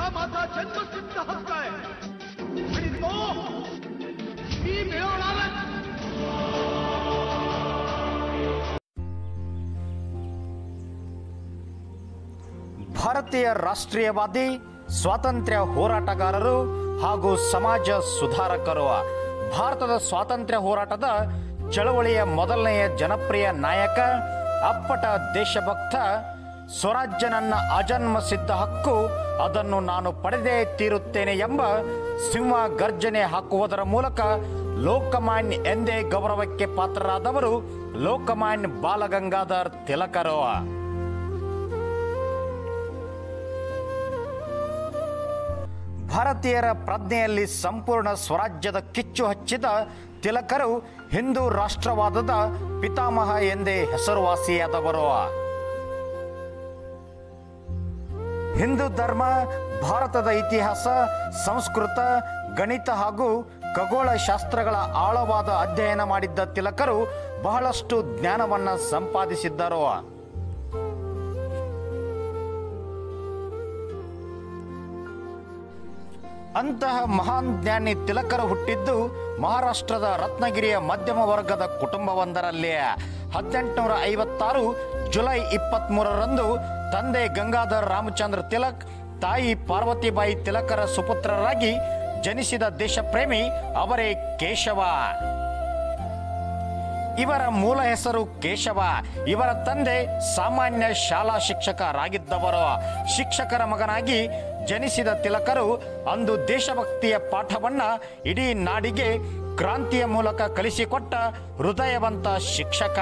हा माझा जन्मसिद्ध हक्क आहे आणि तो मी मिळवणार ಭಾರತೀಯ ರಾಷ್ಟ್ರೀಯವಾದಿ ಸ್ವಾತಂತ್ರ್ಯ ಹೋರಾಟಗಾರರು ಹಾಗೂ ಸಮಾಜ ಸುಧಾರಕರು ಭಾರತದ ಸ್ವಾತಂತ್ರ್ಯ ಹೋರಾಟದ ಚಳವಳಿಯ ಮೊದಲನೆಯ ಜನಪ್ರಿಯ ನಾಯಕ ಅಪ್ಪಟ ದೇಶಭಕ್ತ ಸ್ವರಾಜ್ಯ ನನ್ನ ಅಜನ್ಮ ಸಿದ್ಧ ಹಕ್ಕು ಅದನ್ನು ನಾನು ಪಡೆದೇ ತೀರುತ್ತೇನೆ ಎಂಬ ಸಿಂಹ ಗರ್ಜನೆ ಹಾಕುವುದರ ಮೂಲಕ ಲೋಕಮಾನ್ಯ ಎಂದೇ ಗೌರವಕ್ಕೆ ಪಾತ್ರರಾದವರು ಲೋಕಮಾನ್ಯ ಬಾಲಗಂಗಾಧರ್ ತಿಲಕರು ಭಾರತೀಯರ ಪ್ರಜ್ಞೆಯಲ್ಲಿ ಸಂಪೂರ್ಣ ಸ್ವರಾಜ್ಯದ ಕಿಚ್ಚು ಹಚ್ಚಿದ ತಿಲಕರು ಹಿಂದೂ ರಾಷ್ಟ್ರವಾದದ ಪಿತಾಮಹ ಎಂದೇ ಹೆಸರುವಾಸಿಯಾದವರು ಹಿಂದೂ ಧರ್ಮ ಭಾರತದ ಇತಿಹಾಸ ಸಂಸ್ಕೃತ ಗಣಿತ ಹಾಗೂ ಖಗೋಳ ಶಾಸ್ತ್ರಗಳ ಆಳವಾದ ಅಧ್ಯಯನ ಮಾಡಿದ್ದ ತಿಲಕರು ಬಹಳಷ್ಟು ಜ್ಞಾನವನ್ನ ಸಂಪಾದಿಸಿದ್ದರು ಅಂತಹ ಮಹಾನ್ ಜ್ಞಾನಿ ತಿಲಕರು ಹುಟ್ಟಿದ್ದು ಮಹಾರಾಷ್ಟ್ರದ ರತ್ನಗಿರಿಯ ಮಧ್ಯಮ ವರ್ಗದ ಕುಟುಂಬವೊಂದರಲ್ಲಿ ಹದಿನೆಂಟುನೂರ ಐವತ್ತಾರು ಜುಲೈ ಇಪ್ಪತ್ತ್ಮೂರರಂದು ತಂದೆ ಗಂಗಾಧರ್ ರಾಮಚಂದ್ರ ತಿಲಕ್ ತಾಯಿ ಪಾರ್ವತಿಬಾಯಿ ತಿಲಕರ ಸುಪುತ್ರರಾಗಿ ಜನಿಸಿದ ದೇಶಪ್ರೇಮಿ ಅವರೇ ಕೇಶವ ಇವರ ಮೂಲ ಹೆಸರು ಕೇಶವ ಇವರ ತಂದೆ ಸಾಮಾನ್ಯ ಶಾಲಾ ಶಿಕ್ಷಕರಾಗಿದ್ದವರು ಶಿಕ್ಷಕರ ಮಗನಾಗಿ ಜನಿಸಿದ ತಿಲಕರು ಅಂದು ದೇಶಭಕ್ತಿಯ ಪಾಠವನ್ನ ಇಡೀ ನಾಡಿಗೆ ಕ್ರಾಂತಿಯ ಮೂಲಕ ಕಲಿಸಿಕೊಟ್ಟ ಹೃದಯವಂತ ಶಿಕ್ಷಕ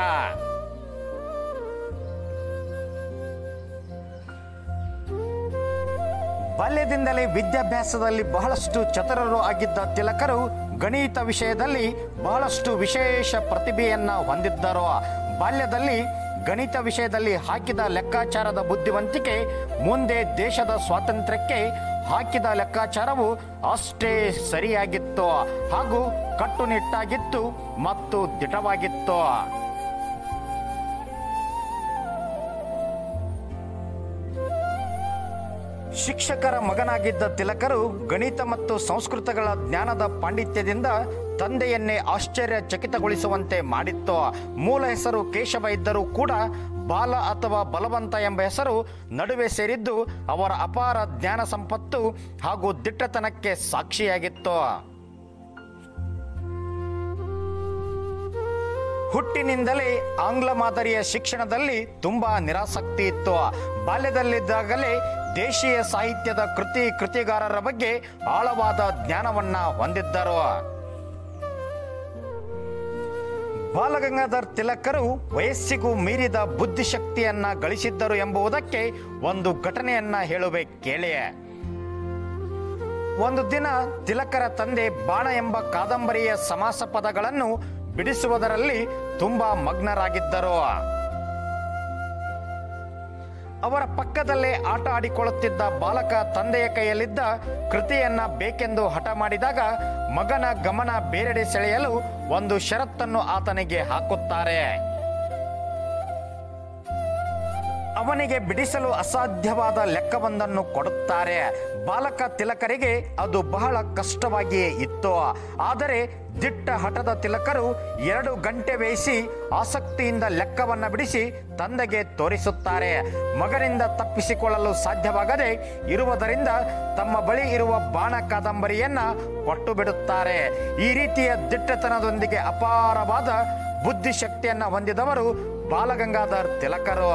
ಬಾಲ್ಯದಿಂದಲೇ ವಿದ್ಯಾಭ್ಯಾಸದಲ್ಲಿ ಬಹಳಷ್ಟು ಚತುರರು ಆಗಿದ್ದ ತಿಲಕರು ಗಣಿತ ವಿಷಯದಲ್ಲಿ ಬಹಳಷ್ಟು ವಿಶೇಷ ಪ್ರತಿಭೆಯನ್ನ ಹೊಂದಿದ್ದರು ಬಾಲ್ಯದಲ್ಲಿ ಗಣಿತ ವಿಷಯದಲ್ಲಿ ಹಾಕಿದ ಲೆಕ್ಕಾಚಾರದ ಬುದ್ಧಿವಂತಿಕೆ ಮುಂದೆ ದೇಶದ ಸ್ವಾತಂತ್ರ್ಯಕ್ಕೆ ಹಾಕಿದ ಲೆಕ್ಕಾಚಾರವು ಅಷ್ಟೇ ಸರಿಯಾಗಿತ್ತು ಹಾಗೂ ಕಟ್ಟುನಿಟ್ಟಾಗಿತ್ತು ಮತ್ತು ದಿಟವಾಗಿತ್ತು ಶಿಕ್ಷಕರ ಮಗನಾಗಿದ್ದ ತಿಲಕರು ಗಣಿತ ಮತ್ತು ಸಂಸ್ಕೃತಗಳ ಜ್ಞಾನದ ಪಾಂಡಿತ್ಯದಿಂದ ತಂದೆಯನ್ನೇ ಆಶ್ಚರ್ಯಚಕಿತಗೊಳಿಸುವಂತೆ ಮಾಡಿತ್ತು ಮೂಲ ಹೆಸರು ಕೇಶವ ಇದ್ದರೂ ಕೂಡ ಬಾಲ ಅಥವಾ ಬಲವಂತ ಎಂಬ ಹೆಸರು ನಡುವೆ ಸೇರಿದ್ದು ಅವರ ಅಪಾರ ಜ್ಞಾನ ಸಂಪತ್ತು ಹಾಗೂ ದಿಟ್ಟತನಕ್ಕೆ ಸಾಕ್ಷಿಯಾಗಿತ್ತು ಹುಟ್ಟಿನಿಂದಲೇ ಆಂಗ್ಲ ಮಾದರಿಯ ಶಿಕ್ಷಣದಲ್ಲಿ ತುಂಬಾ ನಿರಾಸಕ್ತಿ ಇತ್ತು ಬಾಲ್ಯದಲ್ಲಿದ್ದಾಗಲೇ ದೇಶೀಯ ಸಾಹಿತ್ಯದ ಕೃತಿ ಕೃತಿಗಾರರ ಬಗ್ಗೆ ಆಳವಾದ ಜ್ಞಾನವನ್ನ ಹೊಂದಿದ್ದರು ಬಾಲಗಂಗಾಧರ್ ತಿಲಕರು ವಯಸ್ಸಿಗೂ ಮೀರಿದ ಬುದ್ಧಿಶಕ್ತಿಯನ್ನ ಗಳಿಸಿದ್ದರು ಎಂಬುದಕ್ಕೆ ಒಂದು ಘಟನೆಯನ್ನ ಹೇಳುವೆ ಕೇಳಿ ಒಂದು ದಿನ ತಿಲಕರ ತಂದೆ ಬಾಣ ಎಂಬ ಕಾದಂಬರಿಯ ಸಮಾಸ ಪದಗಳನ್ನು ಬಿಡಿಸುವುದರಲ್ಲಿ ತುಂಬಾ ಮಗ್ನರಾಗಿದ್ದರು ಅವರ ಪಕ್ಕದಲ್ಲೇ ಆಟ ಆಡಿಕೊಳ್ಳುತ್ತಿದ್ದ ಬಾಲಕ ತಂದೆಯ ಕೈಯಲ್ಲಿದ್ದ ಕೃತಿಯನ್ನ ಬೇಕೆಂದು ಹಠ ಮಾಡಿದಾಗ ಮಗನ ಗಮನ ಬೇರೆಡೆ ಸೆಳೆಯಲು ಒಂದು ಷರತ್ತನ್ನು ಆತನಿಗೆ ಹಾಕುತ್ತಾರೆ ಅವನಿಗೆ ಬಿಡಿಸಲು ಅಸಾಧ್ಯವಾದ ಲೆಕ್ಕವೊಂದನ್ನು ಕೊಡುತ್ತಾರೆ ಬಾಲಕ ತಿಲಕರಿಗೆ ಅದು ಬಹಳ ಕಷ್ಟವಾಗಿಯೇ ಇತ್ತು ಆದರೆ ದಿಟ್ಟ ಹಠದ ತಿಲಕರು ಎರಡು ಗಂಟೆ ಬೇಯಿಸಿ ಆಸಕ್ತಿಯಿಂದ ಲೆಕ್ಕವನ್ನ ಬಿಡಿಸಿ ತಂದೆಗೆ ತೋರಿಸುತ್ತಾರೆ ಮಗನಿಂದ ತಪ್ಪಿಸಿಕೊಳ್ಳಲು ಸಾಧ್ಯವಾಗದೆ ಇರುವುದರಿಂದ ತಮ್ಮ ಬಳಿ ಇರುವ ಬಾಣ ಕಾದಂಬರಿಯನ್ನ ಕೊಟ್ಟು ಬಿಡುತ್ತಾರೆ ಈ ರೀತಿಯ ದಿಟ್ಟತನದೊಂದಿಗೆ ಅಪಾರವಾದ ಬುದ್ಧಿಶಕ್ತಿಯನ್ನ ಹೊಂದಿದವರು ಬಾಲಗಂಗಾಧರ್ ತಿಲಕರು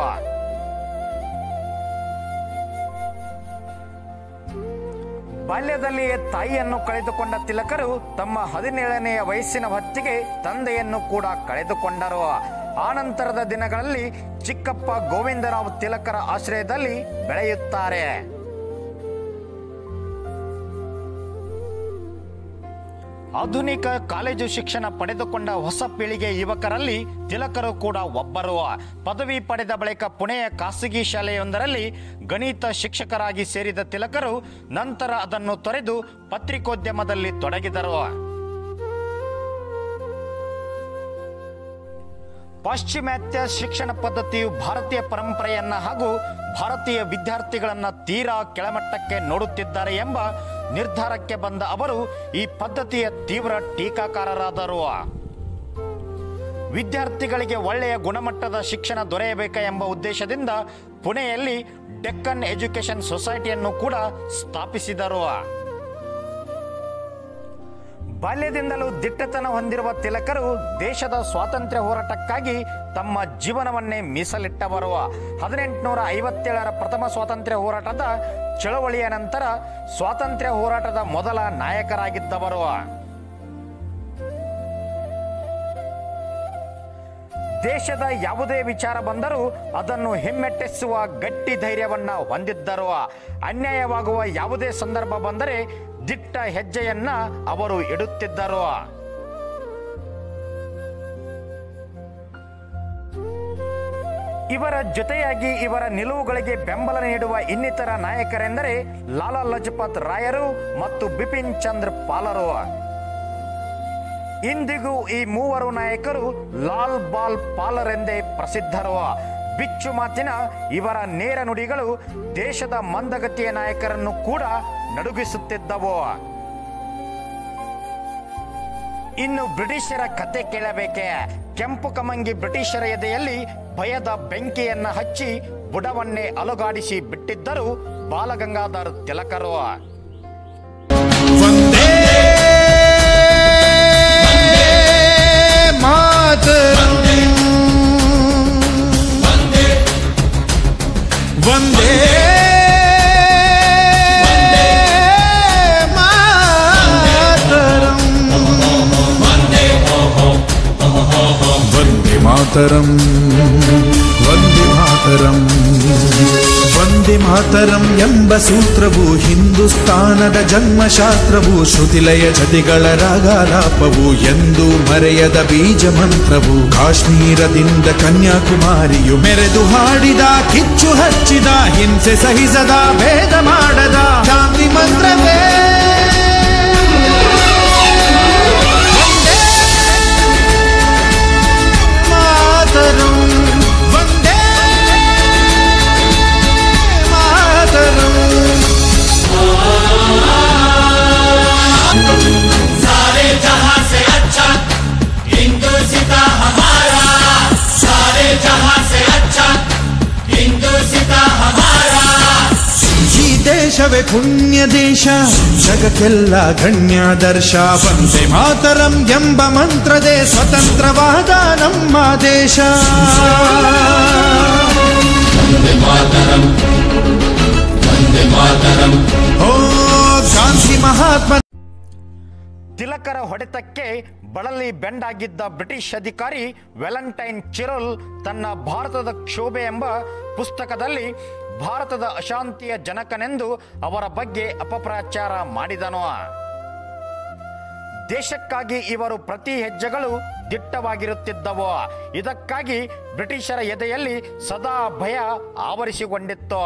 ಬಾಲ್ಯದಲ್ಲಿಯೇ ತಾಯಿಯನ್ನು ಕಳೆದುಕೊಂಡ ತಿಲಕರು ತಮ್ಮ ಹದಿನೇಳನೆಯ ವಯಸ್ಸಿನ ಹೊತ್ತಿಗೆ ತಂದೆಯನ್ನು ಕೂಡ ಕಳೆದುಕೊಂಡರು ಆನಂತರದ ದಿನಗಳಲ್ಲಿ ಚಿಕ್ಕಪ್ಪ ಗೋವಿಂದರಾವ್ ತಿಲಕರ ಆಶ್ರಯದಲ್ಲಿ ಬೆಳೆಯುತ್ತಾರೆ ಆಧುನಿಕ ಕಾಲೇಜು ಶಿಕ್ಷಣ ಪಡೆದುಕೊಂಡ ಹೊಸ ಪೀಳಿಗೆ ಯುವಕರಲ್ಲಿ ತಿಲಕರು ಕೂಡ ಒಬ್ಬರು ಪದವಿ ಪಡೆದ ಬಳಿಕ ಪುಣೆಯ ಖಾಸಗಿ ಶಾಲೆಯೊಂದರಲ್ಲಿ ಗಣಿತ ಶಿಕ್ಷಕರಾಗಿ ಸೇರಿದ ತಿಲಕರು ನಂತರ ಅದನ್ನು ತೊರೆದು ಪತ್ರಿಕೋದ್ಯಮದಲ್ಲಿ ತೊಡಗಿದರು ಪಾಶ್ಚಿಮಾತ್ಯ ಶಿಕ್ಷಣ ಪದ್ಧತಿಯು ಭಾರತೀಯ ಪರಂಪರೆಯನ್ನ ಹಾಗೂ ಭಾರತೀಯ ವಿದ್ಯಾರ್ಥಿಗಳನ್ನ ತೀರಾ ಕೆಳಮಟ್ಟಕ್ಕೆ ನೋಡುತ್ತಿದ್ದಾರೆ ಎಂಬ ನಿರ್ಧಾರಕ್ಕೆ ಬಂದ ಅವರು ಈ ಪದ್ಧತಿಯ ತೀವ್ರ ಟೀಕಾಕಾರರಾದರು ವಿದ್ಯಾರ್ಥಿಗಳಿಗೆ ಒಳ್ಳೆಯ ಗುಣಮಟ್ಟದ ಶಿಕ್ಷಣ ದೊರೆಯಬೇಕ ಎಂಬ ಉದ್ದೇಶದಿಂದ ಪುಣೆಯಲ್ಲಿ ಡೆಕ್ಕನ್ ಎಜುಕೇಷನ್ ಸೊಸೈಟಿಯನ್ನು ಕೂಡ ಸ್ಥಾಪಿಸಿದರು ಬಾಲ್ಯದಿಂದಲೂ ದಿಟ್ಟತನ ಹೊಂದಿರುವ ತಿಲಕರು ದೇಶದ ಸ್ವಾತಂತ್ರ್ಯ ಹೋರಾಟಕ್ಕಾಗಿ ತಮ್ಮ ಜೀವನವನ್ನೇ ಮೀಸಲಿಟ್ಟವರು ಹದಿನೆಂಟುನೂರ ಐವತ್ತೇಳರ ಪ್ರಥಮ ಸ್ವಾತಂತ್ರ್ಯ ಹೋರಾಟದ ಚಳವಳಿಯ ನಂತರ ಸ್ವಾತಂತ್ರ್ಯ ಹೋರಾಟದ ಮೊದಲ ನಾಯಕರಾಗಿದ್ದವರು ದೇಶದ ಯಾವುದೇ ವಿಚಾರ ಬಂದರೂ ಅದನ್ನು ಹಿಮ್ಮೆಟ್ಟಿಸುವ ಗಟ್ಟಿ ಧೈರ್ಯವನ್ನ ಹೊಂದಿದ್ದರು ಅನ್ಯಾಯವಾಗುವ ಯಾವುದೇ ಸಂದರ್ಭ ಬಂದರೆ ದಿಟ್ಟ ಹೆಜ್ಜೆಯನ್ನ ಅವರು ಇಡುತ್ತಿದ್ದರು ಇವರ ಜೊತೆಯಾಗಿ ಇವರ ನಿಲುವುಗಳಿಗೆ ಬೆಂಬಲ ನೀಡುವ ಇನ್ನಿತರ ನಾಯಕರೆಂದರೆ ಲಾಲಾ ಲಜಪತ್ ರಾಯರು ಮತ್ತು ಬಿಪಿನ್ ಚಂದ್ರ ಪಾಲರು ಇಂದಿಗೂ ಈ ಮೂವರು ನಾಯಕರು ಲಾಲ್ ಬಾಲ್ ಪಾಲರೆಂದೇ ಪ್ರಸಿದ್ಧರು ಬಿಚ್ಚು ಮಾತಿನ ಇವರ ನೇರ ನುಡಿಗಳು ದೇಶದ ಮಂದಗತಿಯ ನಾಯಕರನ್ನು ಕೂಡ ನಡುಗಿಸುತ್ತಿದ್ದವು ಇನ್ನು ಬ್ರಿಟಿಷರ ಕತೆ ಕೇಳಬೇಕೆ ಕೆಂಪು ಕಮಂಗಿ ಬ್ರಿಟಿಷರ ಎದೆಯಲ್ಲಿ ಭಯದ ಬೆಂಕಿಯನ್ನ ಹಚ್ಚಿ ಬುಡವನ್ನೇ ಅಲುಗಾಡಿಸಿ ಬಿಟ್ಟಿದ್ದರು ಬಾಲಗಂಗಾಧರ್ ತಿಲಕರು ವಂದೇ ಮಾತರಂ ವಂದೇ ಮಾತರಂ ವಂದೇ ಮಾತರಂ ವಂದೇ ಮಾತರಂ ವಂದೇ ಮಾತರಂ ಎಂಬ ಸೂತ್ರವು ಹಿಂದೂಸ್ತಾನದ ಜನ್ಮಶಾಸ್ತ್ರವು ಶ್ರುತಿಲಯ ಜತಿಗಳ ರಾಗಾಲಾಪವು ಎಂದು ಮರೆಯದ ಬೀಜ ಮಂತ್ರವು ಕಾಶ್ಮೀರದಿಂದ ಕನ್ಯಾಕುಮಾರಿಯು ಮೆರೆದು ಹಾಡಿದ ಕಿಚ್ಚು ಹಚ್ಚಿದ ಹಿಂಸೆ ಸಹಿಸದ ಭೇದ ಮಾಡದ ಶಾಂತಿ ಮಂತ್ರವೇ ಮಾತರಂ ವಂದೇ ಮಾತರಂ सारे जहां से अच्छा हिंदुस्तान हमारा सारे जहां से अच्छा हिंदुस्तान हमारा ಈ ದೇಶವೇ ಪುಣ್ಯ ದೇಶ ಜಗಕ್ಕೆಲ್ಲ ಗಣ್ಯಾದರ್ಶ ವಂದೇ ಮಾತರಂ ಎಂಬ ಮಂತ್ರದೇ ಸ್ವತಂತ್ರವಾದ ನಮ್ಮ ದೇಶ वंदे मातरम वंदे मातरम ಓ ಗಾಂಧಿ ಮಹಾತ್ಮ ತಿಲಕರ ಹೊಡೆತಕ್ಕೆ ಬಳಲಿ ಬೆಂಡಾಗಿದ್ದ ಬ್ರಿಟಿಷ್ ಅಧಿಕಾರಿ ವ್ಯಾಲೆಂಟೈನ್ ಚಿರೋಲ್ ತನ್ನ ಭಾರತದ ಕ್ಷೋಭೆ ಎಂಬ ಪುಸ್ತಕದಲ್ಲಿ ಭಾರತದ ಅಶಾಂತಿಯ ಜನಕನೆಂದು ಅವರ ಬಗ್ಗೆ ಅಪಪ್ರಚಾರ ಮಾಡಿದನು ದೇಶಕ್ಕಾಗಿ ಇವರು ಪ್ರತಿ ಹೆಜ್ಜೆಗಳು ದಿಟ್ಟವಾಗಿರುತ್ತಿದ್ದವು ಇದಕ್ಕಾಗಿ ಬ್ರಿಟಿಷರ ಎದೆಯಲ್ಲಿ ಸದಾ ಭಯ ಆವರಿಸಿಕೊಂಡಿತ್ತು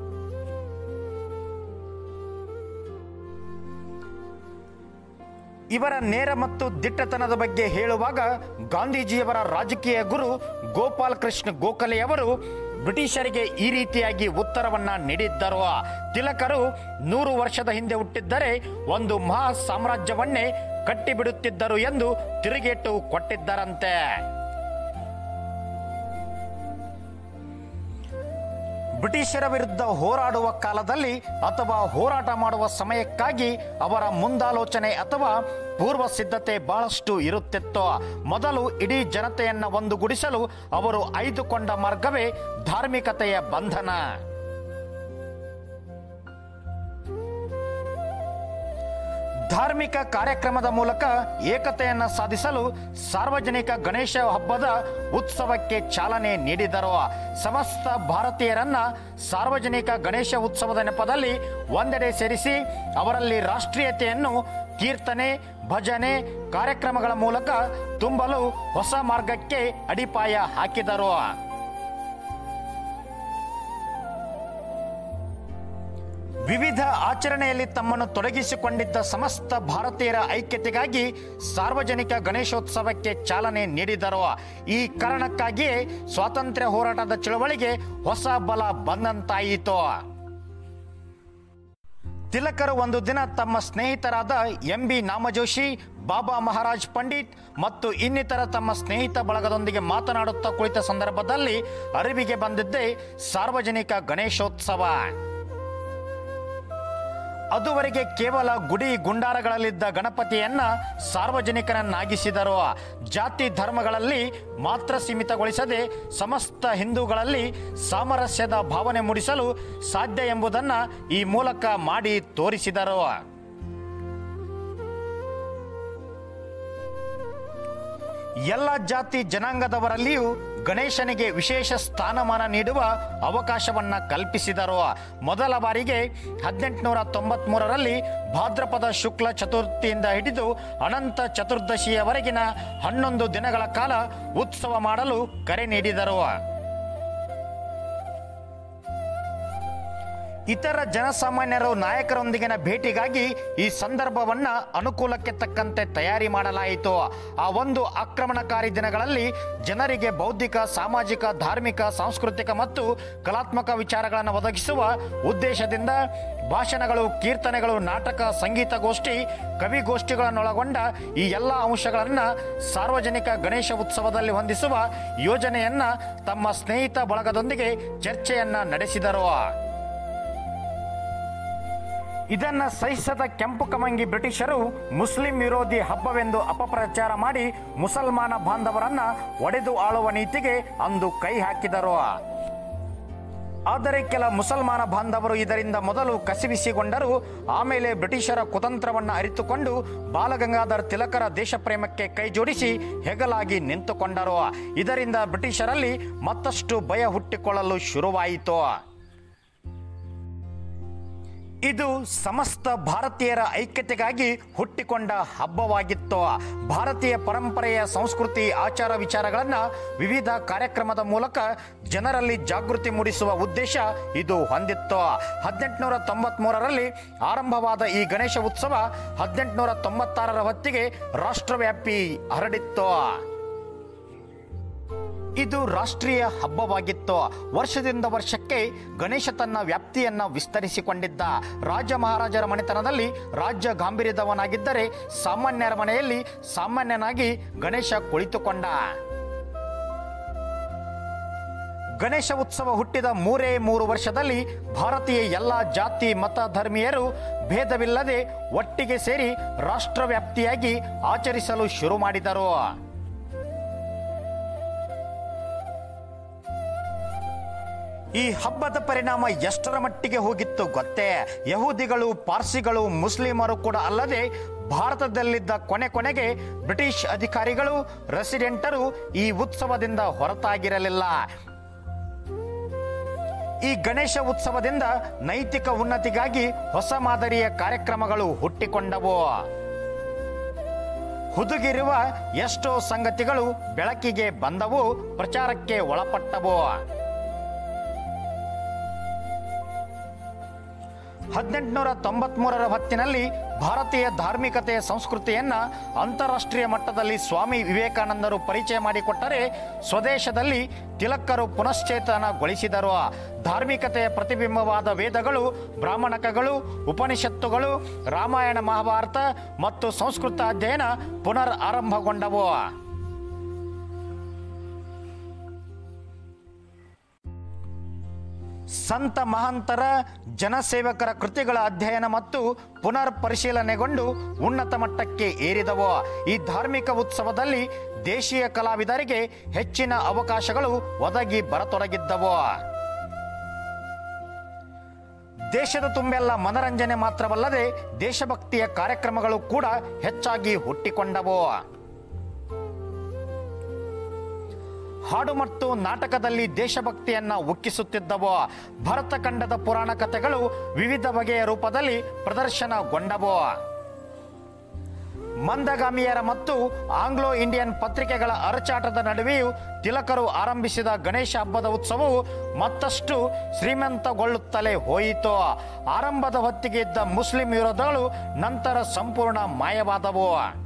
ಇವರ ನೇರ ಮತ್ತು ದಿಟ್ಟತನದ ಬಗ್ಗೆ ಹೇಳುವಾಗ ಗಾಂಧೀಜಿಯವರ ರಾಜಕೀಯ ಗುರು ಗೋಪಾಲ್ ಕೃಷ್ಣ ಗೋಖಲೆಯವರು ಬ್ರಿಟಿಷರಿಗೆ ಈ ರೀತಿಯಾಗಿ ಉತ್ತರವನ್ನ ನೀಡಿದ್ದರು ತಿಲಕರು ನೂರು ವರ್ಷದ ಹಿಂದೆ ಹುಟ್ಟಿದ್ದರೆ ಒಂದು ಮಹಾ ಸಾಮ್ರಾಜ್ಯವನ್ನೇ ಕಟ್ಟಿಬಿಡುತ್ತಿದ್ದರು ಎಂದು ತಿರುಗೇಟು ಕೊಟ್ಟಿದ್ದರಂತೆ ಬ್ರಿಟಿಷರ ವಿರುದ್ಧ ಹೋರಾಡುವ ಕಾಲದಲ್ಲಿ ಅಥವಾ ಹೋರಾಟ ಮಾಡುವ ಸಮಯಕ್ಕಾಗಿ ಅವರ ಮುಂದಾಲೋಚನೆ ಅಥವಾ ಪೂರ್ವ ಸಿದ್ಧತೆ ಬಹಳಷ್ಟು ಇರುತ್ತಿತ್ತು ಮೊದಲು ಇಡೀ ಜನತೆಯನ್ನ ಒಂದುಗೂಡಿಸಲು ಅವರು ಆಯ್ದುಕೊಂಡ ಮಾರ್ಗವೇ ಧಾರ್ಮಿಕತೆಯ ಬಂಧನ ಧಾರ್ಮಿಕ ಕಾರ್ಯಕ್ರಮದ ಮೂಲಕ ಏಕತೆಯನ್ನ ಸಾಧಿಸಲು ಸಾರ್ವಜನಿಕ ಗಣೇಶ ಹಬ್ಬದ ಉತ್ಸವಕ್ಕೆ ಚಾಲನೆ ನೀಡಿದರು ಸಮಸ್ತ ಭಾರತೀಯರನ್ನ ಸಾರ್ವಜನಿಕ ಗಣೇಶ ಉತ್ಸವದ ನೆಪದಲ್ಲಿ ಒಂದೆಡೆ ಸೇರಿಸಿ ಅವರಲ್ಲಿ ರಾಷ್ಟ್ರೀಯತೆಯನ್ನು ಕೀರ್ತನೆ ಭಜನೆ ಕಾರ್ಯಕ್ರಮಗಳ ಮೂಲಕ ತುಂಬಲು ಹೊಸ ಮಾರ್ಗಕ್ಕೆ ಅಡಿಪಾಯ ಹಾಕಿದರು ವಿವಿಧ ಆಚರಣೆಯಲ್ಲಿ ತಮ್ಮನ್ನು ತೊಡಗಿಸಿಕೊಂಡಿದ್ದ ಸಮಸ್ತ ಭಾರತೀಯರ ಐಕ್ಯತೆಗಾಗಿ ಸಾರ್ವಜನಿಕ ಗಣೇಶೋತ್ಸವಕ್ಕೆ ಚಾಲನೆ ನೀಡಿದರು ಈ ಕಾರಣಕ್ಕಾಗಿಯೇ ಸ್ವಾತಂತ್ರ್ಯ ಹೋರಾಟದ ಚಳವಳಿಗೆ ಹೊಸ ಬಲ ಬಂದಂತಾಯಿತು ತಿಲಕರು ಒಂದು ದಿನ ತಮ್ಮ ಸ್ನೇಹಿತರಾದ ಎಂ ಬಿ ನಾಮಜೋಶಿ ಬಾಬಾ ಮಹಾರಾಜ್ ಪಂಡಿತ್ ಮತ್ತು ಇನ್ನಿತರ ತಮ್ಮ ಸ್ನೇಹಿತ ಬಳಗದೊಂದಿಗೆ ಮಾತನಾಡುತ್ತಾ ಕುಳಿತ ಸಂದರ್ಭದಲ್ಲಿ ಅರಿವಿಗೆ ಬಂದಿದ್ದೇ ಸಾರ್ವಜನಿಕ ಗಣೇಶೋತ್ಸವ ಅದುವರೆಗೆ ಕೇವಲ ಗುಡಿ ಗುಂಡಾರಗಳಲ್ಲಿದ್ದ ಗಣಪತಿಯನ್ನ ಸಾರ್ವಜನಿಕರನ್ನಾಗಿಸಿದರು ಜಾತಿ ಧರ್ಮಗಳಲ್ಲಿ ಮಾತ್ರ ಸೀಮಿತಗೊಳಿಸದೆ ಸಮಸ್ತ ಹಿಂದೂಗಳಲ್ಲಿ ಸಾಮರಸ್ಯದ ಭಾವನೆ ಮೂಡಿಸಲು ಸಾಧ್ಯ ಎಂಬುದನ್ನು ಈ ಮೂಲಕ ಮಾಡಿ ತೋರಿಸಿದರು ಎಲ್ಲ ಜಾತಿ ಜನಾಂಗದವರಲ್ಲಿಯೂ ಗಣೇಶನಿಗೆ ವಿಶೇಷ ಸ್ಥಾನಮಾನ ನೀಡುವ ಅವಕಾಶವನ್ನ ಕಲ್ಪಿಸಿದರು ಮೊದಲ ಬಾರಿಗೆ ಹದಿನೆಂಟುನೂರ ತೊಂಬತ್ಮೂರರಲ್ಲಿ ಭಾದ್ರಪದ ಶುಕ್ಲ ಚತುರ್ಥಿಯಿಂದ ಹಿಡಿದು ಅನಂತ ಚತುರ್ದಶಿಯವರೆಗಿನ ಹನ್ನೊಂದು ದಿನಗಳ ಕಾಲ ಉತ್ಸವ ಮಾಡಲು ಕರೆ ನೀಡಿದರು ಇತರ ಜನಸಾಮಾನ್ಯರು ನಾಯಕರೊಂದಿಗಿನ ಭೇಟಿಗಾಗಿ ಈ ಸಂದರ್ಭವನ್ನ ಅನುಕೂಲಕ್ಕೆ ತಕ್ಕಂತೆ ತಯಾರಿ ಮಾಡಲಾಯಿತು ಆ ಒಂದು ಆಕ್ರಮಣಕಾರಿ ದಿನಗಳಲ್ಲಿ ಜನರಿಗೆ ಬೌದ್ಧಿಕ ಸಾಮಾಜಿಕ ಧಾರ್ಮಿಕ ಸಾಂಸ್ಕೃತಿಕ ಮತ್ತು ಕಲಾತ್ಮಕ ವಿಚಾರಗಳನ್ನು ಒದಗಿಸುವ ಉದ್ದೇಶದಿಂದ ಭಾಷಣಗಳು ಕೀರ್ತನೆಗಳು ನಾಟಕ ಸಂಗೀತಗೋಷ್ಠಿ ಕವಿಗೋಷ್ಠಿಗಳನ್ನೊಳಗೊಂಡ ಈ ಎಲ್ಲ ಅಂಶಗಳನ್ನು ಸಾರ್ವಜನಿಕ ಗಣೇಶ ಉತ್ಸವದಲ್ಲಿ ಹೊಂದಿಸುವ ಯೋಜನೆಯನ್ನ ತಮ್ಮ ಸ್ನೇಹಿತ ಬಳಗದೊಂದಿಗೆ ಚರ್ಚೆಯನ್ನ ನಡೆಸಿದರು ಇದನ್ನ ಸಹಿಸದ ಕೆಂಪು ಕಮಂಗಿ ಬ್ರಿಟಿಷರು ಮುಸ್ಲಿಂ ವಿರೋಧಿ ಹಬ್ಬವೆಂದು ಅಪಪ್ರಚಾರ ಮಾಡಿ ಮುಸಲ್ಮಾನ ಬಾಂಧವರನ್ನ ಒಡೆದು ಆಳುವ ನೀತಿಗೆ ಅಂದು ಕೈ ಹಾಕಿದರು ಆದರೆ ಕೆಲ ಮುಸಲ್ಮಾನ ಬಾಂಧವರು ಇದರಿಂದ ಮೊದಲು ಕಸಿವಿಸಿಗೊಂಡರು ಆಮೇಲೆ ಬ್ರಿಟಿಷರ ಕುತಂತ್ರವನ್ನು ಅರಿತುಕೊಂಡು ಬಾಲಗಂಗಾಧರ್ ತಿಲಕರ ದೇಶಪ್ರೇಮಕ್ಕೆ ಕೈ ಜೋಡಿಸಿ ಹೆಗಲಾಗಿ ನಿಂತುಕೊಂಡರು ಇದರಿಂದ ಬ್ರಿಟಿಷರಲ್ಲಿ ಮತ್ತಷ್ಟು ಭಯ ಹುಟ್ಟಿಕೊಳ್ಳಲು ಶುರುವಾಯಿತು ಇದು ಸಮಸ್ತ ಭಾರತೀಯರ ಐಕ್ಯತೆಗಾಗಿ ಹುಟ್ಟಿಕೊಂಡ ಹಬ್ಬವಾಗಿತ್ತು ಭಾರತೀಯ ಪರಂಪರೆಯ ಸಂಸ್ಕೃತಿ ಆಚಾರ ವಿಚಾರಗಳನ್ನು ವಿವಿಧ ಕಾರ್ಯಕ್ರಮದ ಮೂಲಕ ಜನರಲ್ಲಿ ಜಾಗೃತಿ ಮೂಡಿಸುವ ಉದ್ದೇಶ ಇದು ಹೊಂದಿತ್ತು ಹದಿನೆಂಟುನೂರ ತೊಂಬತ್ಮೂರರಲ್ಲಿ ಆರಂಭವಾದ ಈ ಗಣೇಶ ಉತ್ಸವ ಹದಿನೆಂಟುನೂರ ತೊಂಬತ್ತಾರರ ಹೊತ್ತಿಗೆ ರಾಷ್ಟ್ರವ್ಯಾಪಿ ಹರಡಿತ್ತು ಇದು ರಾಷ್ಟ್ರೀಯ ಹಬ್ಬವಾಗಿತ್ತು ವರ್ಷದಿಂದ ವರ್ಷಕ್ಕೆ ಗಣೇಶ ತನ್ನ ವ್ಯಾಪ್ತಿಯನ್ನ ವಿಸ್ತರಿಸಿಕೊಂಡಿದ್ದ ರಾಜ ಮಹಾರಾಜರ ಮನೆತನದಲ್ಲಿ ರಾಜ್ಯ ಗಾಂಭೀರ್ಯದವನಾಗಿದ್ದರೆ ಸಾಮಾನ್ಯರ ಮನೆಯಲ್ಲಿ ಸಾಮಾನ್ಯನಾಗಿ ಗಣೇಶ ಕುಳಿತುಕೊಂಡ ಗಣೇಶ ಉತ್ಸವ ಹುಟ್ಟಿದ ಮೂರೇ ಮೂರು ವರ್ಷದಲ್ಲಿ ಭಾರತೀಯ ಎಲ್ಲ ಜಾತಿ ಮತ ಧರ್ಮೀಯರು ಭೇದವಿಲ್ಲದೆ ಒಟ್ಟಿಗೆ ಸೇರಿ ರಾಷ್ಟ್ರವ್ಯಾಪ್ತಿಯಾಗಿ ಆಚರಿಸಲು ಶುರು ಮಾಡಿದರು ಈ ಹಬ್ಬದ ಪರಿಣಾಮ ಎಷ್ಟರ ಮಟ್ಟಿಗೆ ಹೋಗಿತ್ತು ಗೊತ್ತೇ ಯಹೂದಿಗಳು ಪಾರ್ಸಿಗಳು ಮುಸ್ಲಿಮರು ಕೂಡ ಅಲ್ಲದೆ ಭಾರತದಲ್ಲಿದ್ದ ಕೊನೆ ಕೊನೆಗೆ ಬ್ರಿಟಿಷ್ ಅಧಿಕಾರಿಗಳು ರೆಸಿಡೆಂಟರು ಈ ಉತ್ಸವದಿಂದ ಹೊರತಾಗಿರಲಿಲ್ಲ ಈ ಗಣೇಶ ಉತ್ಸವದಿಂದ ನೈತಿಕ ಉನ್ನತಿಗಾಗಿ ಹೊಸ ಮಾದರಿಯ ಕಾರ್ಯಕ್ರಮಗಳು ಹುಟ್ಟಿಕೊಂಡವು ಹುದುಗಿರುವ ಎಷ್ಟೋ ಸಂಗತಿಗಳು ಬೆಳಕಿಗೆ ಬಂದವು ಪ್ರಚಾರಕ್ಕೆ ಒಳಪಟ್ಟವು ಹದಿನೆಂಟುನೂರ ತೊಂಬತ್ಮೂರರ ಹೊತ್ತಿನಲ್ಲಿ ಭಾರತೀಯ ಧಾರ್ಮಿಕತೆಯ ಸಂಸ್ಕೃತಿಯನ್ನ ಅಂತಾರಾಷ್ಟ್ರೀಯ ಮಟ್ಟದಲ್ಲಿ ಸ್ವಾಮಿ ವಿವೇಕಾನಂದರು ಪರಿಚಯ ಮಾಡಿಕೊಟ್ಟರೆ ಸ್ವದೇಶದಲ್ಲಿ ತಿಲಕರು ಪುನಶ್ಚೇತನಗೊಳಿಸಿದರು ಧಾರ್ಮಿಕತೆಯ ಪ್ರತಿಬಿಂಬವಾದ ವೇದಗಳು ಬ್ರಾಹ್ಮಣಕಗಳು ಉಪನಿಷತ್ತುಗಳು ರಾಮಾಯಣ ಮಹಾಭಾರತ ಮತ್ತು ಸಂಸ್ಕೃತ ಅಧ್ಯಯನ ಪುನರ್ ಆರಂಭಗೊಂಡವು ಸಂತ ಮಹಾಂತರ ಜನಸೇವಕರ ಕೃತಿಗಳ ಅಧ್ಯಯನ ಮತ್ತು ಪುನರ್ ಪರಿಶೀಲನೆಗೊಂಡು ಉನ್ನತ ಮಟ್ಟಕ್ಕೆ ಏರಿದವು ಈ ಧಾರ್ಮಿಕ ಉತ್ಸವದಲ್ಲಿ ದೇಶೀಯ ಕಲಾವಿದರಿಗೆ ಹೆಚ್ಚಿನ ಅವಕಾಶಗಳು ಒದಗಿ ಬರತೊಡಗಿದ್ದವು ದೇಶದ ತುಂಬೆಲ್ಲ ಮನರಂಜನೆ ಮಾತ್ರವಲ್ಲದೆ ದೇಶಭಕ್ತಿಯ ಕಾರ್ಯಕ್ರಮಗಳು ಕೂಡ ಹೆಚ್ಚಾಗಿ ಹುಟ್ಟಿಕೊಂಡವು ಹಾಡು ಮತ್ತು ನಾಟಕದಲ್ಲಿ ದೇಶಭಕ್ತಿಯನ್ನ ಉಕ್ಕಿಸುತ್ತಿದ್ದವು ಭರತಖಂಡದ ಪುರಾಣ ಕಥೆಗಳು ವಿವಿಧ ಬಗೆಯ ರೂಪದಲ್ಲಿ ಪ್ರದರ್ಶನಗೊಂಡವು ಮಂದಗಾಮಿಯರ ಮತ್ತು ಆಂಗ್ಲೋ ಇಂಡಿಯನ್ ಪತ್ರಿಕೆಗಳ ಅರಚಾಟದ ನಡುವೆಯೂ ತಿಲಕರು ಆರಂಭಿಸಿದ ಗಣೇಶ ಹಬ್ಬದ ಉತ್ಸವವು ಮತ್ತಷ್ಟು ಶ್ರೀಮಂತಗೊಳ್ಳುತ್ತಲೇ ಹೋಯಿತು ಆರಂಭದ ಹೊತ್ತಿಗೆ ಇದ್ದ ಮುಸ್ಲಿಂ ವಿರೋಧಗಳು ನಂತರ ಸಂಪೂರ್ಣ ಮಾಯವಾದವು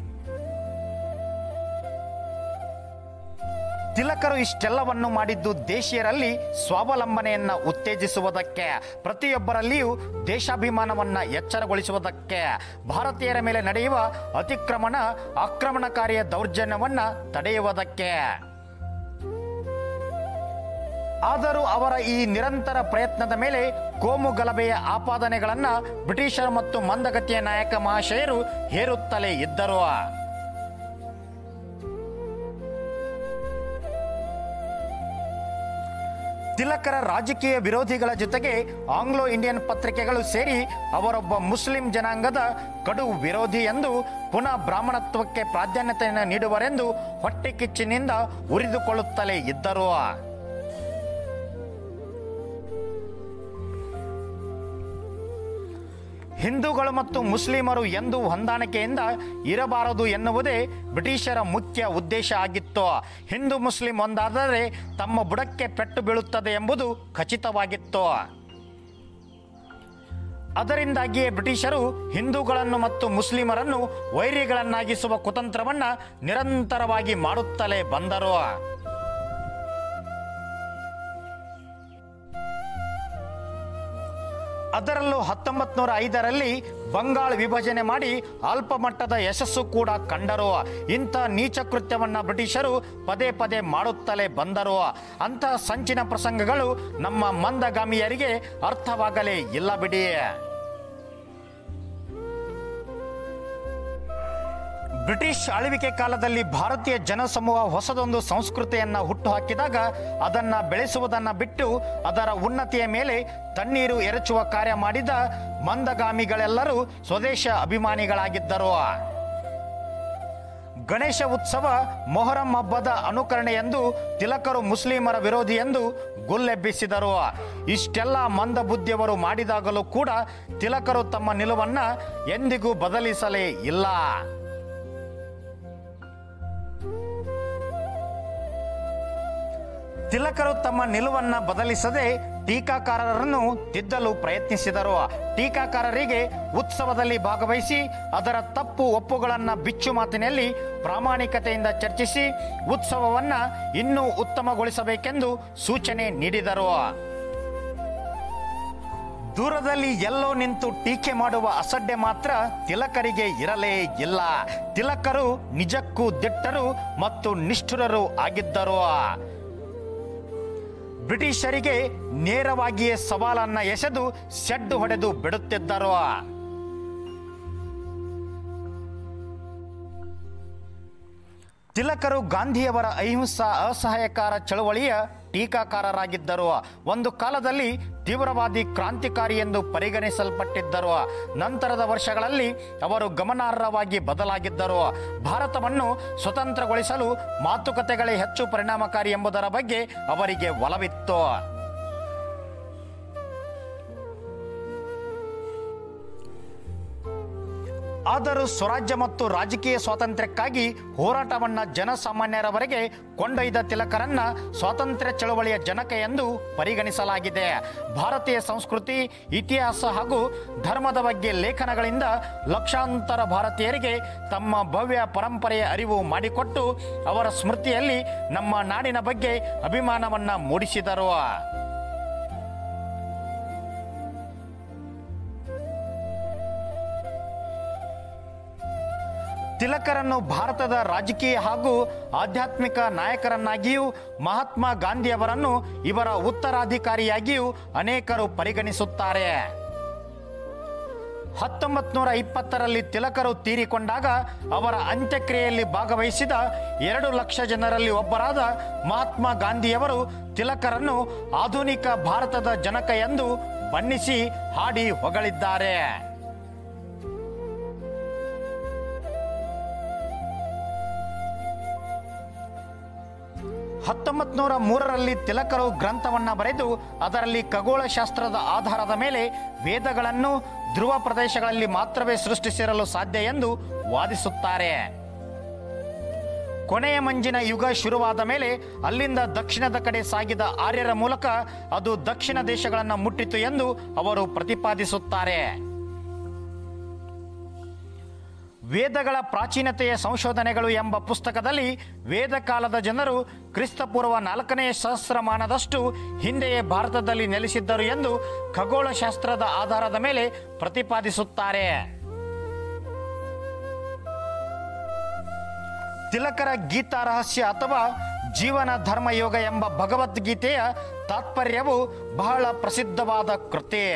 ತಿಲಕರು ಇಷ್ಟೆಲ್ಲವನ್ನು ಮಾಡಿದ್ದು ದೇಶೀಯರಲ್ಲಿ ಸ್ವಾವಲಂಬನೆಯನ್ನ ಉತ್ತೇಜಿಸುವುದಕ್ಕೆ ಪ್ರತಿಯೊಬ್ಬರಲ್ಲಿಯೂ ದೇಶಾಭಿಮಾನವನ್ನ ಎಚ್ಚರಗೊಳಿಸುವುದಕ್ಕೆ ಭಾರತೀಯರ ಮೇಲೆ ನಡೆಯುವ ಅತಿಕ್ರಮಣ ಆಕ್ರಮಣಕಾರಿಯ ದೌರ್ಜನ್ಯವನ್ನ ತಡೆಯುವುದಕ್ಕೆ ಆದರೂ ಅವರ ಈ ನಿರಂತರ ಪ್ರಯತ್ನದ ಮೇಲೆ ಕೋಮು ಗಲಭೆಯ ಆಪಾದನೆಗಳನ್ನ ಬ್ರಿಟಿಷರು ಮತ್ತು ಮಂದಗತಿಯ ನಾಯಕ ಮಹಾಶಯರು ಹೇರುತ್ತಲೇ ಇದ್ದರು ತಿಲಕರ ರಾಜಕೀಯ ವಿರೋಧಿಗಳ ಜೊತೆಗೆ ಆಂಗ್ಲೋ ಇಂಡಿಯನ್ ಪತ್ರಿಕೆಗಳು ಸೇರಿ ಅವರೊಬ್ಬ ಮುಸ್ಲಿಂ ಜನಾಂಗದ ಕಡು ವಿರೋಧಿ ಎಂದು ಪುನಃ ಬ್ರಾಹ್ಮಣತ್ವಕ್ಕೆ ಪ್ರಾಧಾನ್ಯತೆಯನ್ನು ನೀಡುವರೆಂದು ಹೊಟ್ಟೆ ಕಿಚ್ಚಿನಿಂದ ಉರಿದುಕೊಳ್ಳುತ್ತಲೇ ಇದ್ದರು ಹಿಂದೂಗಳು ಮತ್ತು ಮುಸ್ಲಿಮರು ಎಂದು ಹೊಂದಾಣಿಕೆಯಿಂದ ಇರಬಾರದು ಎನ್ನುವುದೇ ಬ್ರಿಟಿಷರ ಮುಖ್ಯ ಉದ್ದೇಶ ಆಗಿತ್ತು ಹಿಂದೂ ಮುಸ್ಲಿಂ ಒಂದಾದರೆ ತಮ್ಮ ಬುಡಕ್ಕೆ ಪೆಟ್ಟು ಬೀಳುತ್ತದೆ ಎಂಬುದು ಖಚಿತವಾಗಿತ್ತು ಅದರಿಂದಾಗಿಯೇ ಬ್ರಿಟಿಷರು ಹಿಂದೂಗಳನ್ನು ಮತ್ತು ಮುಸ್ಲಿಮರನ್ನು ವೈರಿಗಳನ್ನಾಗಿಸುವ ಕುತಂತ್ರವನ್ನ ನಿರಂತರವಾಗಿ ಮಾಡುತ್ತಲೇ ಬಂದರು ಅದರಲ್ಲೂ ಹತ್ತೊಂಬತ್ ನೂರ ಐದರಲ್ಲಿ ಬಂಗಾಳ ವಿಭಜನೆ ಮಾಡಿ ಅಲ್ಪ ಮಟ್ಟದ ಯಶಸ್ಸು ಕೂಡ ಕಂಡರು ಇಂಥ ನೀಚ ಕೃತ್ಯವನ್ನ ಬ್ರಿಟಿಷರು ಪದೇ ಪದೇ ಮಾಡುತ್ತಲೇ ಬಂದರು ಅಂತಹ ಸಂಚಿನ ಪ್ರಸಂಗಗಳು ನಮ್ಮ ಮಂದಗಾಮಿಯರಿಗೆ ಅರ್ಥವಾಗಲೇ ಇಲ್ಲ ಬಿಡಿ ಬ್ರಿಟಿಷ್ ಆಳ್ವಿಕೆ ಕಾಲದಲ್ಲಿ ಭಾರತೀಯ ಜನಸಮೂಹ ಹೊಸದೊಂದು ಸಂಸ್ಕೃತಿಯನ್ನ ಹುಟ್ಟುಹಾಕಿದಾಗ ಅದನ್ನ ಬೆಳೆಸುವುದನ್ನ ಬಿಟ್ಟು ಅದರ ಉನ್ನತಿಯ ಮೇಲೆ ತಣ್ಣೀರು ಎರಚುವ ಕಾರ್ಯ ಮಾಡಿದ ಮಂದಗಾಮಿಗಳೆಲ್ಲರೂ ಸ್ವದೇಶ ಅಭಿಮಾನಿಗಳಾಗಿದ್ದರು ಗಣೇಶ ಉತ್ಸವ ಮೊಹರಂ ಹಬ್ಬದ ಅನುಕರಣೆ ಎಂದು ತಿಲಕರು ಮುಸ್ಲಿಮರ ವಿರೋಧಿ ಎಂದು ಗುಲ್ಲೆಬ್ಬಿಸಿದರು ಇಷ್ಟೆಲ್ಲ ಮಂದಬುದ್ಧಿಯವರು ಮಾಡಿದಾಗಲೂ ಕೂಡ ತಿಲಕರು ತಮ್ಮ ನಿಲುವನ್ನ ಎಂದಿಗೂ ಬದಲಿಸಲೇ ಇಲ್ಲ ತಿಲಕರು ತಮ್ಮ ನಿಲುವನ್ನ ಬದಲಿಸದೆ ಟೀಕಾಕಾರರನ್ನು ತಿದ್ದಲು ಪ್ರಯತ್ನಿಸಿದರು ಟೀಕಾಕಾರರಿಗೆ ಉತ್ಸವದಲ್ಲಿ ಭಾಗವಹಿಸಿ ಅದರ ತಪ್ಪು ಒಪ್ಪುಗಳನ್ನ ಬಿಚ್ಚು ಮಾತಿನಲ್ಲಿ ಪ್ರಾಮಾಣಿಕತೆಯಿಂದ ಚರ್ಚಿಸಿ ಉತ್ಸವವನ್ನ ಇನ್ನೂ ಉತ್ತಮಗೊಳಿಸಬೇಕೆಂದು ಸೂಚನೆ ನೀಡಿದರು ದೂರದಲ್ಲಿ ಎಲ್ಲೋ ನಿಂತು ಟೀಕೆ ಮಾಡುವ ಅಸಡ್ಡೆ ಮಾತ್ರ ತಿಲಕರಿಗೆ ಇರಲೇ ಇಲ್ಲ ತಿಲಕರು ನಿಜಕ್ಕೂ ದಿಟ್ಟರು ಮತ್ತು ನಿಷ್ಠುರರು ಆಗಿದ್ದರು ಬ್ರಿಟಿಷರಿಗೆ ನೇರವಾಗಿಯೇ ಸವಾಲನ್ನ ಎಸೆದು ಸೆಡ್ಡು ಹೊಡೆದು ಬಿಡುತ್ತಿದ್ದರು ತಿಲಕರು ಗಾಂಧಿಯವರ ಅಹಿಂಸಾ ಅಸಹಾಯಕಾರ ಚಳವಳಿಯ ಟೀಕಾಕಾರರಾಗಿದ್ದರು ಒಂದು ಕಾಲದಲ್ಲಿ ತೀವ್ರವಾದಿ ಕ್ರಾಂತಿಕಾರಿ ಎಂದು ಪರಿಗಣಿಸಲ್ಪಟ್ಟಿದ್ದರು ನಂತರದ ವರ್ಷಗಳಲ್ಲಿ ಅವರು ಗಮನಾರ್ಹವಾಗಿ ಬದಲಾಗಿದ್ದರು ಭಾರತವನ್ನು ಸ್ವತಂತ್ರಗೊಳಿಸಲು ಮಾತುಕತೆಗಳೇ ಹೆಚ್ಚು ಪರಿಣಾಮಕಾರಿ ಎಂಬುದರ ಬಗ್ಗೆ ಅವರಿಗೆ ಒಲವಿತ್ತು ಆದರೂ ಸ್ವರಾಜ್ಯ ಮತ್ತು ರಾಜಕೀಯ ಸ್ವಾತಂತ್ರ್ಯಕ್ಕಾಗಿ ಹೋರಾಟವನ್ನ ಜನಸಾಮಾನ್ಯರವರೆಗೆ ಕೊಂಡೊಯ್ದ ತಿಲಕರನ್ನ ಸ್ವಾತಂತ್ರ್ಯ ಚಳವಳಿಯ ಜನಕ ಎಂದು ಪರಿಗಣಿಸಲಾಗಿದೆ ಭಾರತೀಯ ಸಂಸ್ಕೃತಿ ಇತಿಹಾಸ ಹಾಗೂ ಧರ್ಮದ ಬಗ್ಗೆ ಲೇಖನಗಳಿಂದ ಲಕ್ಷಾಂತರ ಭಾರತೀಯರಿಗೆ ತಮ್ಮ ಭವ್ಯ ಪರಂಪರೆಯ ಅರಿವು ಮಾಡಿಕೊಟ್ಟು ಅವರ ಸ್ಮೃತಿಯಲ್ಲಿ ನಮ್ಮ ನಾಡಿನ ಬಗ್ಗೆ ಅಭಿಮಾನವನ್ನ ಮೂಡಿಸಿದರು ತಿಲಕರನ್ನು ಭಾರತದ ರಾಜಕೀಯ ಹಾಗೂ ಆಧ್ಯಾತ್ಮಿಕ ನಾಯಕರನ್ನಾಗಿಯೂ ಮಹಾತ್ಮ ಗಾಂಧಿಯವರನ್ನು ಇವರ ಉತ್ತರಾಧಿಕಾರಿಯಾಗಿಯೂ ಅನೇಕರು ಪರಿಗಣಿಸುತ್ತಾರೆ ಹತ್ತೊಂಬತ್ ನೂರ ಇಪ್ಪತ್ತರಲ್ಲಿ ತಿಲಕರು ತೀರಿಕೊಂಡಾಗ ಅವರ ಅಂತ್ಯಕ್ರಿಯೆಯಲ್ಲಿ ಭಾಗವಹಿಸಿದ ಎರಡು ಲಕ್ಷ ಜನರಲ್ಲಿ ಒಬ್ಬರಾದ ಮಹಾತ್ಮ ಗಾಂಧಿಯವರು ತಿಲಕರನ್ನು ಆಧುನಿಕ ಭಾರತದ ಜನಕ ಎಂದು ಬಣ್ಣಿಸಿ ಹಾಡಿ ಹೊಗಳಿದ್ದಾರೆ ಹತ್ತೊಂಬತ್ ನೂರ ಮೂರರಲ್ಲಿ ತಿಲಕರು ಗ್ರಂಥವನ್ನ ಬರೆದು ಅದರಲ್ಲಿ ಖಗೋಳಶಾಸ್ತ್ರದ ಆಧಾರದ ಮೇಲೆ ವೇದಗಳನ್ನು ಧ್ರುವ ಪ್ರದೇಶಗಳಲ್ಲಿ ಮಾತ್ರವೇ ಸೃಷ್ಟಿಸಿರಲು ಸಾಧ್ಯ ಎಂದು ವಾದಿಸುತ್ತಾರೆ ಕೊನೆಯ ಮಂಜಿನ ಯುಗ ಶುರುವಾದ ಮೇಲೆ ಅಲ್ಲಿಂದ ದಕ್ಷಿಣದ ಕಡೆ ಸಾಗಿದ ಆರ್ಯರ ಮೂಲಕ ಅದು ದಕ್ಷಿಣ ದೇಶಗಳನ್ನು ಮುಟ್ಟಿತು ಎಂದು ಅವರು ಪ್ರತಿಪಾದಿಸುತ್ತಾರೆ ವೇದಗಳ ಪ್ರಾಚೀನತೆಯ ಸಂಶೋಧನೆಗಳು ಎಂಬ ಪುಸ್ತಕದಲ್ಲಿ ವೇದ ಕಾಲದ ಜನರು ಕ್ರಿಸ್ತಪೂರ್ವ ನಾಲ್ಕನೇ ಸಹಸ್ರಮಾನದಷ್ಟು ಹಿಂದೆಯೇ ಭಾರತದಲ್ಲಿ ನೆಲೆಸಿದ್ದರು ಎಂದು ಖಗೋಳಶಾಸ್ತ್ರದ ಆಧಾರದ ಮೇಲೆ ಪ್ರತಿಪಾದಿಸುತ್ತಾರೆ ತಿಲಕರ ಗೀತಾ ರಹಸ್ಯ ಅಥವಾ ಜೀವನ ಧರ್ಮಯೋಗ ಎಂಬ ಭಗವದ್ಗೀತೆಯ ತಾತ್ಪರ್ಯವು ಬಹಳ ಪ್ರಸಿದ್ಧವಾದ ಕೃತಿ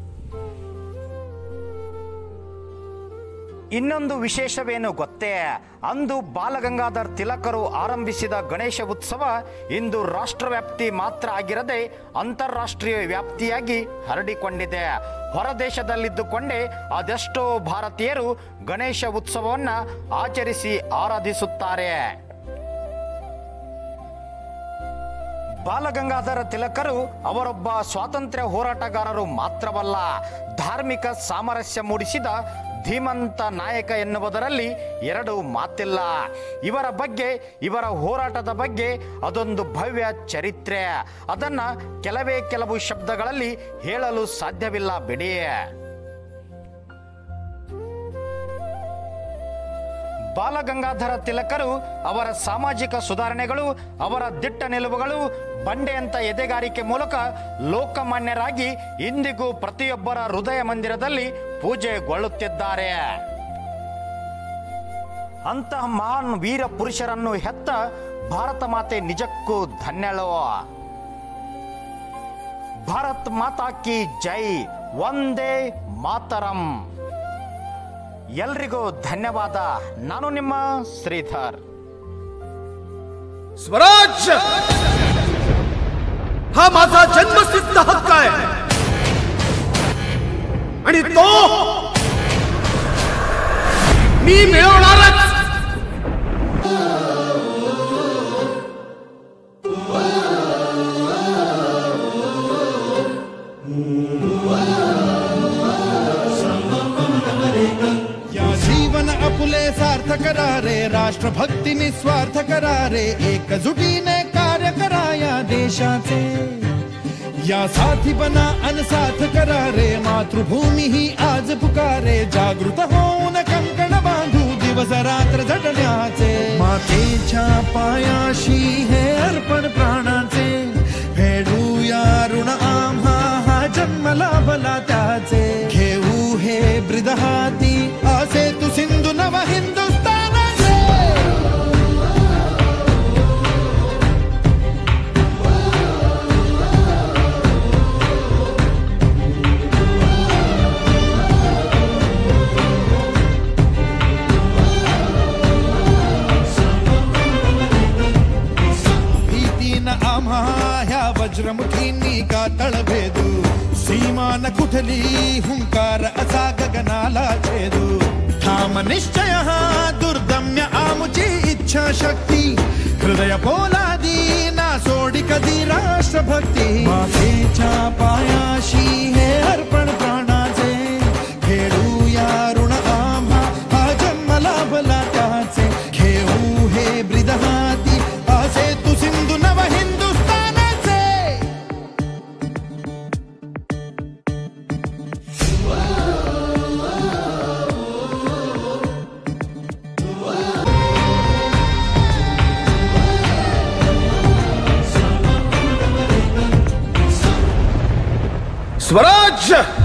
ಇನ್ನೊಂದು ವಿಶೇಷವೇನು ಗೊತ್ತೇ ಅಂದು ಬಾಲಗಂಗಾಧರ್ ತಿಲಕರು ಆರಂಭಿಸಿದ ಗಣೇಶ ಉತ್ಸವ ಇಂದು ರಾಷ್ಟ್ರವ್ಯಾಪ್ತಿ ಮಾತ್ರ ಆಗಿರದೆ ಅಂತಾರಾಷ್ಟ್ರೀಯ ವ್ಯಾಪ್ತಿಯಾಗಿ ಹರಡಿಕೊಂಡಿದೆ ಹೊರದೇಶದಲ್ಲಿದ್ದುಕೊಂಡೇ ಅದೆಷ್ಟೋ ಭಾರತೀಯರು ಗಣೇಶ ಉತ್ಸವವನ್ನು ಆಚರಿಸಿ ಆರಾಧಿಸುತ್ತಾರೆ ಬಾಲಗಂಗಾಧರ ತಿಲಕರು ಅವರೊಬ್ಬ ಸ್ವಾತಂತ್ರ್ಯ ಹೋರಾಟಗಾರರು ಮಾತ್ರವಲ್ಲ ಧಾರ್ಮಿಕ ಸಾಮರಸ್ಯ ಮೂಡಿಸಿದ ಧೀಮಂತ ನಾಯಕ ಎನ್ನುವುದರಲ್ಲಿ ಎರಡು ಮಾತಿಲ್ಲ ಇವರ ಬಗ್ಗೆ ಇವರ ಹೋರಾಟದ ಬಗ್ಗೆ ಅದೊಂದು ಭವ್ಯ ಚರಿತ್ರೆ ಅದನ್ನ ಕೆಲವೇ ಕೆಲವು ಶಬ್ದಗಳಲ್ಲಿ ಹೇಳಲು ಸಾಧ್ಯವಿಲ್ಲ ಬಿಡಿ ಬಾಲಗಂಗಾಧರ ತಿಲಕರು ಅವರ ಸಾಮಾಜಿಕ ಸುಧಾರಣೆಗಳು ಅವರ ದಿಟ್ಟ ನಿಲುವುಗಳು ಬಂಡೆಯಂತ ಎದೆಗಾರಿಕೆ ಮೂಲಕ ಲೋಕಮಾನ್ಯರಾಗಿ ಇಂದಿಗೂ ಪ್ರತಿಯೊಬ್ಬರ ಹೃದಯ ಮಂದಿರದಲ್ಲಿ ಪೂಜೆಗೊಳ್ಳುತ್ತಿದ್ದಾರೆ ಅಂತಹ ಮಹಾನ್ ವೀರ ಪುರುಷರನ್ನು ಹೆತ್ತ ಭಾರತ ಮಾತೆ ನಿಜಕ್ಕೂ ಧನ್ಯಳು ಭಾರತ್ ಮಾತಾ ಕಿ ಜೈ ಒಂದೇ ಮಾತರಂ ಎಲ್ರಿಗೂ ಧನ್ಯವಾದ ನಾನು ನಿಮ್ಮ ಶ್ರೀಧರ್ स्वराज्य हा माझा जन्मसिद्ध हक्क आहे आणि तो मी मिळवणारच या जीवन आपुले सार्थ करा रे राष्ट्रभक्ती निस्वार्थ करा रे एकजुटीने कार्य करा या देशाचे या साथी बना अनसाथ करा रे मातृभूमी ही आज पुकारे जागृत होऊन कंकण बांधू दिवस रात्र झटण्याचे मातेच्या पायाशी हे अर्पण प्राणाचे फेडूया ऋण आम्हा हा जन्म लाभला त्याचे घेऊ हे ब्रिद हाती असे तू सिंधू नव हिंदुस्थानाचे भीतीन आम्हा ह्या वज्रमुखींनी का तळभेदू सीमा न कुठली हुंकार असा गगनाला छेदू ठाम निश्चय हा दुर्दम्य आमुची इच्छा शक्ती हृदय पोलादी ना सोडी कधी राष्ट्रभक्ती मातेच्या पायाशी हे अर्पण प्राणाचे खेळूया ऋण आम्हा हा जन्म लाभला त्याचे घेऊ हे ब्रिद हाती असे तू सिंधू नव हिंदुस्थानाचे स्वराज्य